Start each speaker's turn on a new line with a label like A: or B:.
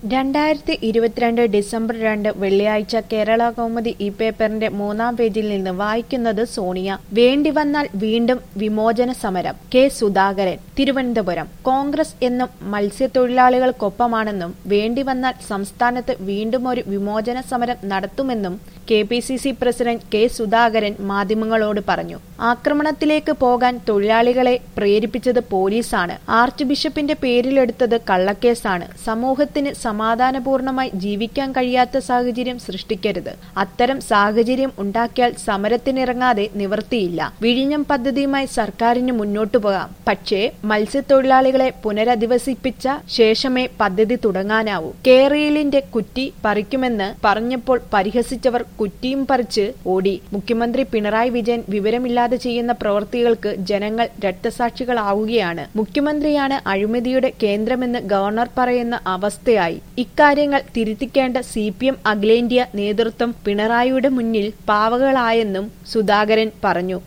A: രണ്ടായിരത്തി ഇരുപത്തിരണ്ട് ഡിസംബർ രണ്ട് വെള്ളിയാഴ്ച കേരള കൗമുദി ഈ പേപ്പറിന്റെ മൂന്നാം പേജിൽ നിന്ന് വായിക്കുന്നത് സോണിയ വേണ്ടി വന്നാൽ വീണ്ടും വിമോചന സമരം കെ സുധാകരൻ തിരുവനന്തപുരം കോൺഗ്രസ് എന്നും മത്സ്യത്തൊഴിലാളികൾക്കൊപ്പമാണെന്നും വേണ്ടി വന്നാൽ സംസ്ഥാനത്ത് വീണ്ടും ഒരു വിമോചന സമരം നടത്തുമെന്നും K P C C president K Sudhakaran മാധ്യമങ്ങളോട് പറഞ്ഞു ആക്രമണത്തിലേക്ക് പോകാൻ തൊഴിലാളികളെ പ്രേരിപ്പിച്ചത് പോലീസാണ് ആർച്ച് ബിഷപ്പിന്റെ പേരിലെടുത്തത് കള്ളക്കേസാണ് സമൂഹത്തിന് സമാധാനപൂർണമായി ജീവിക്കാൻ കഴിയാത്ത സാഹചര്യം സൃഷ്ടിക്കരുത് അത്തരം സാഹചര്യം ഉണ്ടാക്കിയാൽ സമരത്തിനിറങ്ങാതെ നിവൃത്തിയില്ല വിഴിഞ്ഞം പദ്ധതിയുമായി സർക്കാരിന് മുന്നോട്ടു പോകാം പക്ഷേ മത്സ്യത്തൊഴിലാളികളെ പുനരധിവസിപ്പിച്ച ശേഷമേ പദ്ധതി തുടങ്ങാനാവൂ കേരളിന്റെ കുറ്റി പറിക്കുമെന്ന് പറഞ്ഞപ്പോൾ പരിഹസിച്ചവർ കുറ്റിയും പറിച്ച് ഓടി മുഖ്യമന്ത്രി പിണറായി വിജയൻ വിവരമില്ലാതെ ചെയ്യുന്ന പ്രവൃത്തികൾക്ക് ജനങ്ങൾ രക്തസാക്ഷികളാവുകയാണ് മുഖ്യമന്ത്രിയാണ് അഴിമതിയുടെ കേന്ദ്രമെന്ന് ഗവർണർ പറയുന്ന അവസ്ഥയായി ഇക്കാര്യങ്ങൾ തിരുത്തിക്കേണ്ട സി പി എം അഖിലേന്ത്യാ നേതൃത്വം പിണറായിയുടെ മുന്നിൽ പാവകളായെന്നും സുധാകരൻ പറഞ്ഞു